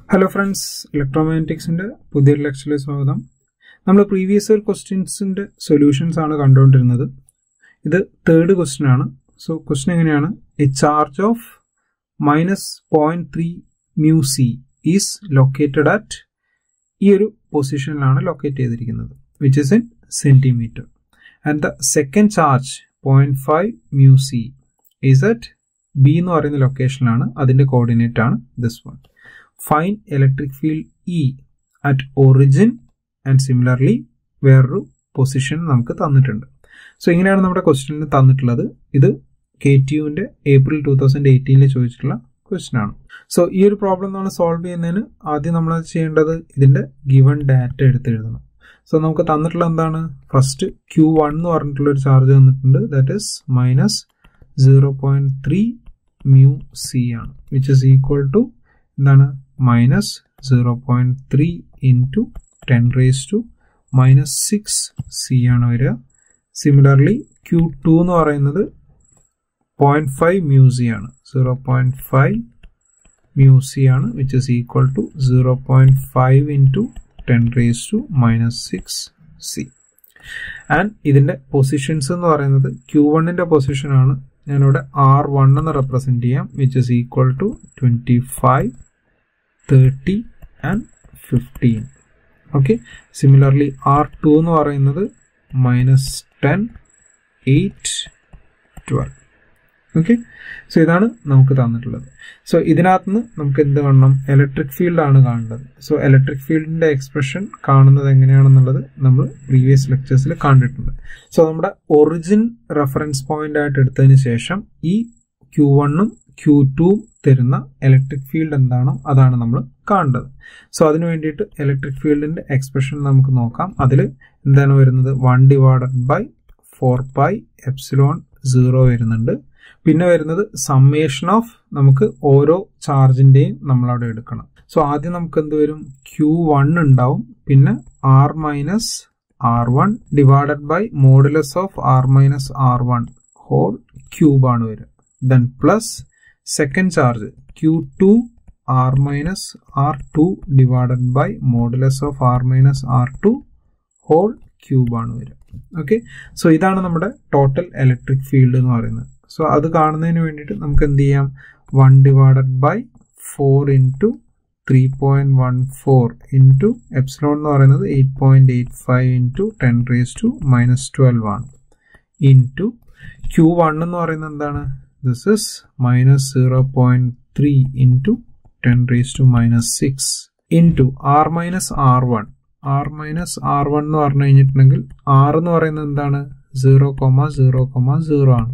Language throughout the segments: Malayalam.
ഹലോ ഫ്രണ്ട്സ് ഇലക്ട്രോമാഗ്നറ്റിക്സിന്റെ പുതിയൊരു ലെക്ചറിൽ സ്വാഗതം നമ്മൾ പ്രീവിയസ് ഇയർ ക്വസ്റ്റ്യൻസിന്റെ സൊല്യൂഷൻസ് ആണ് കണ്ടുകൊണ്ടിരുന്നത് ഇത് തേർഡ് ക്വസ്റ്റ്യൻ ആണ് സോ ക്വസ്റ്റ്യൻ എങ്ങനെയാണ് a charge of minus point three mu C is located at ഈ ഒരു പൊസിഷനിലാണ് ലൊക്കേറ്റ് ചെയ്തിരിക്കുന്നത് which is in centimetre and the second charge point five mu C is at B എന്ന് പറയുന്ന ലൊക്കേഷനിലാണ് അതിന്റെ കോർഡിനേറ്റ് ആണ് this one fine electric field E at origin and similarly വേറൊരു പൊസിഷൻ നമുക്ക് തന്നിട്ടുണ്ട് സോ ഇങ്ങനെയാണ് നമ്മുടെ ക്വസ്റ്റ്യനിൽ തന്നിട്ടുള്ളത് ഇത് K T യുവിന്റെ April two thousand എയ്റ്റീനിൽ ചോദിച്ചിട്ടുള്ള ക്വസ്റ്റ്യൻ ആണ് സോ ഈ ഒരു പ്രോബ്ലം നമ്മൾ സോൾവ് ചെയ്യുന്നതിന് ആദ്യം നമ്മൾ ചെയ്യേണ്ടത് ഇതിന്റെ ഗിവൺ ഡാറ്റ എടുത്ത് എഴുതണം സോ നമുക്ക് തന്നിട്ടുള്ള എന്താണ് ഫസ്റ്റ് ക്യൂ വൺ എന്ന് പറഞ്ഞിട്ടുള്ള ഒരു ചാർജ് തന്നിട്ടുണ്ട് that is minus zero point three mu C ആണ് വിച്ച് ഇസ് ഈക്വൽ ടു എന്താണ് minus zero point three into ten raise to minus six C ആണ് വരിക സിമിലർലി ക്യൂ ടു എന്ന് പറയുന്നത് പോയിന്റ് ഫൈവ് മ്യൂസി ആണ് സീറോ പോയിന്റ് ഫൈവ് മ്യൂസി ആണ് which is equal to zero point five into ten raise to minus six C and ഇതിന്റെ പൊസിഷൻസ് എന്ന് പറയുന്നത് ക്യൂ വണ്ണിന്റെ പൊസിഷൻ ആണ് ഞാനിവിടെ ആർ വൺ എന്ന് റെപ്രസെന്റ് ചെയ്യാം which is equal to twenty five thirty and fifteen okay similarly R two എന്ന് പറയുന്നത് minus ten eight twelve okay so ഇതാണ് നമുക്ക് തന്നിട്ടുള്ളത് സോ ഇതിനകത്തുനിന്ന് നമുക്ക് എന്ത് കാണണം ഇലക്ട്രിക് ഫീൽഡ് ആണ് കാണേണ്ടത് സോ ഇലക്ട്രിക് ഫീൽഡിന്റെ എക്സ്പ്രഷൻ കാണുന്നത് എങ്ങനെയാണെന്നുള്ളത് നമ്മൾ പ്രീവിയസ് ലെക്ചേഴ്സിൽ കണ്ടിട്ടുണ്ട് സോ നമ്മുടെ ഒറിജിൻ റെഫറൻസ് പോയിന്റ് ആയിട്ട് എടുത്തതിന് ശേഷം ഈ ക്യൂ വണ്ണും ക്യൂ ടുവും തരുന്ന ഇലക്ട്രിക് ഫീൽഡ് എന്താണോ അതാണ് നമ്മൾ കാണേണ്ടത് സോ അതിനു വേണ്ടിയിട്ട് ഇലക്ട്രിക് ഫീൽഡിന്റെ എക്സ്പ്രഷൻ നമുക്ക് നോക്കാം അതിൽ എന്താണ് വരുന്നത് one divided by four pi epsilon zero വരുന്നുണ്ട് പിന്നെ വരുന്നത് സമ്മേഷൻ ഓഫ് നമുക്ക് ഓരോ ചാർജിന്റെയും നമ്മൾ അവിടെ എടുക്കണം സോ ആദ്യം നമുക്ക് എന്ത് വരും ക്യൂ വൺ ഉണ്ടാവും പിന്നെ R minus R one divided by modulus of R minus R one whole cube ആണ് വരിക then plus second charge Q two R minus R two divided by modulus of R minus R two whole cube ആണ് വരിക ഓക്കെ സോ ഇതാണ് നമ്മുടെ ടോട്ടൽ ഇലക്ട്രിക് ഫീൽഡ് എന്ന് പറയുന്നത് സോ അത് കാണുന്നതിന് വേണ്ടിയിട്ട് നമുക്ക് എന്ത് ചെയ്യാം one divided by four into three point one four into epsilon എന്ന് പറയുന്നത് eight point eight five into ten raise to minus twelve ആണ് ഇൻറ്റു ക്യൂ വൺ എന്ന് പറയുന്നത് എന്താണ് this is minus zero point three into ten raise to minus six into R minus R one R minus R one എന്ന് പറഞ്ഞു കഴിഞ്ഞിട്ടുണ്ടെങ്കിൽ ആർ എന്ന് പറയുന്നത് എന്താണ് zero comma zero comma zero ആണ്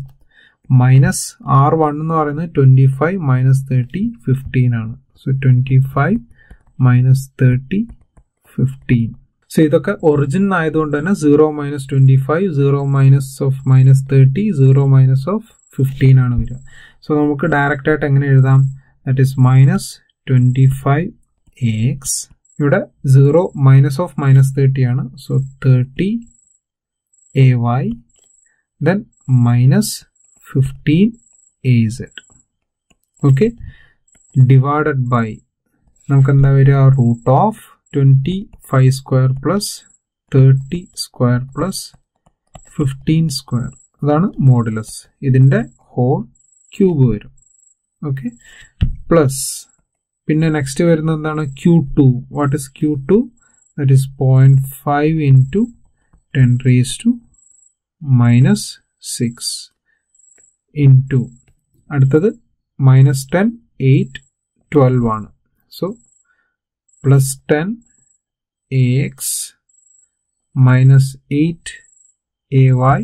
മൈനസ് ആർ വൺ എന്ന് പറയുന്നത് twenty five minus thirty fifteen ആണ് so twenty five minus thirty fifteen so ഇതൊക്കെ ഒറിജിൻ ആയതുകൊണ്ട് തന്നെ zero minus twenty five zero minus of minus thirty zero minus of fifteen ആണ് വരിക സോ നമുക്ക് ഡയറക്റ്റ് ആയിട്ട് എങ്ങനെ എഴുതാം that is minus twenty five X ഇവിടെ zero minus of minus thirty ആണ് so thirty A Y then minus fifteen A Z okay divided by നമുക്ക് എന്താ വരിക root of twenty five square plus thirty square plus fifteen square അതാണ് മോഡുലസ് ഇതിൻ്റെ ഹോൾ ക്യൂബ് വരും ഓക്കെ പ്ലസ് പിന്നെ നെക്സ്റ്റ് വരുന്നത് എന്താണ് Q two what is Q two that is point five into ten raise to minus six into അടുത്തത് മൈനസ് ടെൻ എയ്റ്റ് ട്വൽവ് ആണ് so plus ten A X minus eight A Y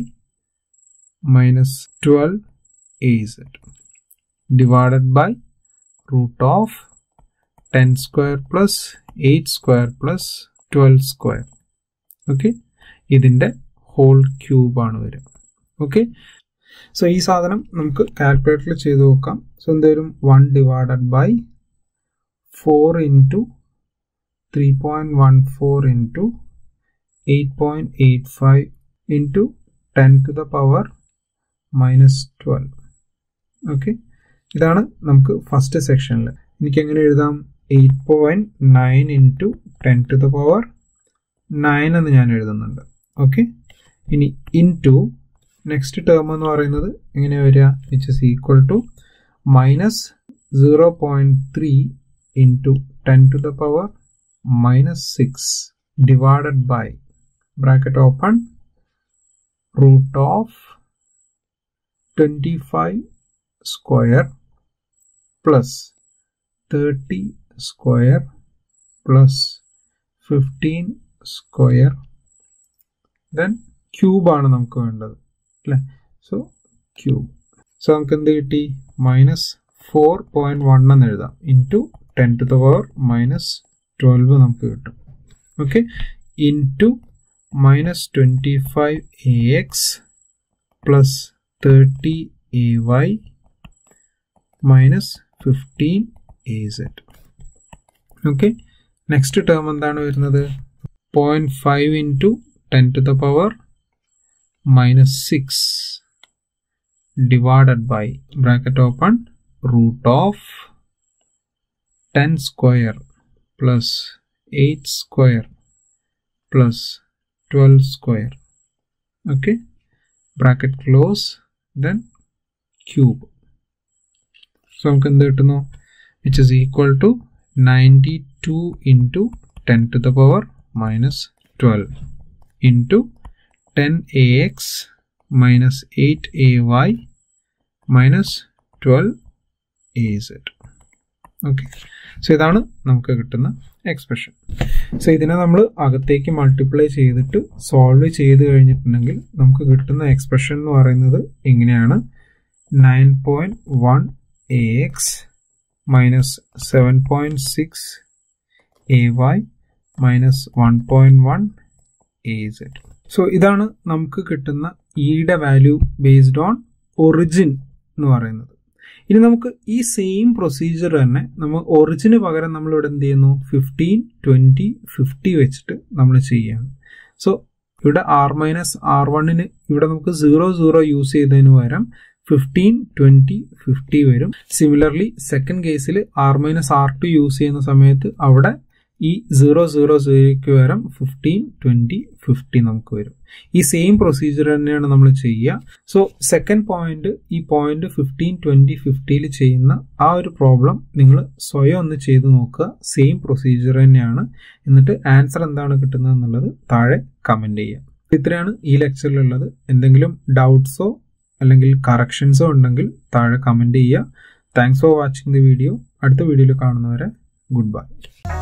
minus twelve A Z divided by root of ten square plus eight square plus twelve square okay ഇതിൻ്റെ ഹോൾ ക്യൂബ് ആണ് വരിക ഓക്കെ സോ ഈ സാധനം നമുക്ക് കാൽക്കുലേറ്ററിൽ ചെയ്ത് നോക്കാം സോ എന്തായാലും one divided by four into three point one four into eight point eight five into ten to the power minus twelve okay ഇതാണ് നമുക്ക് ഫസ്റ്റ് സെക്ഷനിൽ എനിക്ക് എങ്ങനെ എഴുതാം eight point nine into ten to the power nine എന്ന് ഞാൻ എഴുതുന്നുണ്ട് ഓക്കെ ഇനി ഇൻറ്റു നെക്സ്റ്റ് ടേം എന്ന് പറയുന്നത് എങ്ങനെ വരിക which is equal to minus zero point three into ten to the power minus six divided by bracket open root of twenty five square plus thirty square plus fifteen square then ക്യൂബാണ് നമുക്ക് വേണ്ടത് അല്ലേ സോ ക്യൂബ് സോ നമുക്ക് എന്ത് കിട്ടി മൈനസ് ഫോർ പോയിൻറ്റ് വൺ എന്ന് എഴുതാം into ten to the power minus twelve നമുക്ക് കിട്ടും okay into minus twenty five A X plus thirty A Y minus fifteen A Z okay next term എന്താണ് വരുന്നത് point five into ten to the power minus six divided by bracket open root of ten square plus eight square plus twelve square okay bracket close then cube so നമുക്ക് എന്ത് കിട്ടുന്നു which is equal to ninety two into ten to the power minus twelve into ten A X minus eight A Y minus twelve A Z okay so ഇതാണ് നമുക്ക് കിട്ടുന്ന എക്സ്പ്രഷൻ സോ ഇതിനെ നമ്മൾ അകത്തേക്ക് മൾട്ടിപ്ലൈ ചെയ്തിട്ട് സോൾവ് ചെയ്ത് കഴിഞ്ഞിട്ടുണ്ടെങ്കിൽ നമുക്ക് കിട്ടുന്ന എക്സ്പ്രഷൻ എന്ന് പറയുന്നത് ഇങ്ങനെയാണ് nine point one A X minus seven point six A Y minus one point one A Z so ഇതാണ് നമുക്ക് കിട്ടുന്ന ഇയുടെ വാല്യൂ ബേസ്ഡ് ഓൺ ഒറിജിൻ എന്ന് പറയുന്നത് ഇനി നമുക്ക് ഈ സെയിം പ്രൊസീജിയർ തന്നെ നമ്മൾ ഒറിജിന് പകരം നമ്മൾ ഇവിടെ എന്ത് ചെയ്യുന്നു ഫിഫ്റ്റീൻ ട്വൻറ്റി ഫിഫ്റ്റി വെച്ചിട്ട് നമ്മൾ ചെയ്യാണ് സോ ഇവിടെ ആർ മൈനസ് ആർ വണ്ണിന് ഇവിടെ നമുക്ക് സീറോ സീറോ യൂസ് ചെയ്തതിന് പകരം ഫിഫ്റ്റീൻ ട്വൻറ്റി ഫിഫ്റ്റി വരും സിമിലർലി സെക്കൻഡ് കേസിൽ R minus R two use ചെയ്യുന്ന സമയത്ത് അവിടെ ഈ സീറോ സീറോ സീറോയ്ക്ക് പകരം ഫിഫ്റ്റീൻ ട്വൻറ്റി ഫിഫ്റ്റി നമുക്ക് വരും ഈ സെയിം പ്രൊസീജിയർ തന്നെയാണ് നമ്മൾ ചെയ്യുക സോ സെക്കൻഡ് പോയിന്റ് ഈ പോയിന്റ് ഫിഫ്റ്റീൻ ട്വൻറ്റി ഫിഫ്റ്റിയിൽ ചെയ്യുന്ന ആ ഒരു പ്രോബ്ലം നിങ്ങൾ സ്വയം ഒന്ന് ചെയ്ത് നോക്കുക സെയിം പ്രൊസീജിയർ തന്നെയാണ് എന്നിട്ട് ആൻസർ എന്താണ് കിട്ടുന്നത് എന്നുള്ളത് താഴെ കമൻറ്റ് ചെയ്യുക ഇത്രയാണ് ഈ ലെക്ചറിലുള്ളത് എന്തെങ്കിലും ഡൗട്ട്സോ അല്ലെങ്കിൽ കറക്ഷൻസോ ഉണ്ടെങ്കിൽ താഴെ കമൻറ്റ് ചെയ്യുക thanks for watching the video അടുത്ത വീഡിയോയിൽ കാണുന്നവരെ ഗുഡ് ബൈ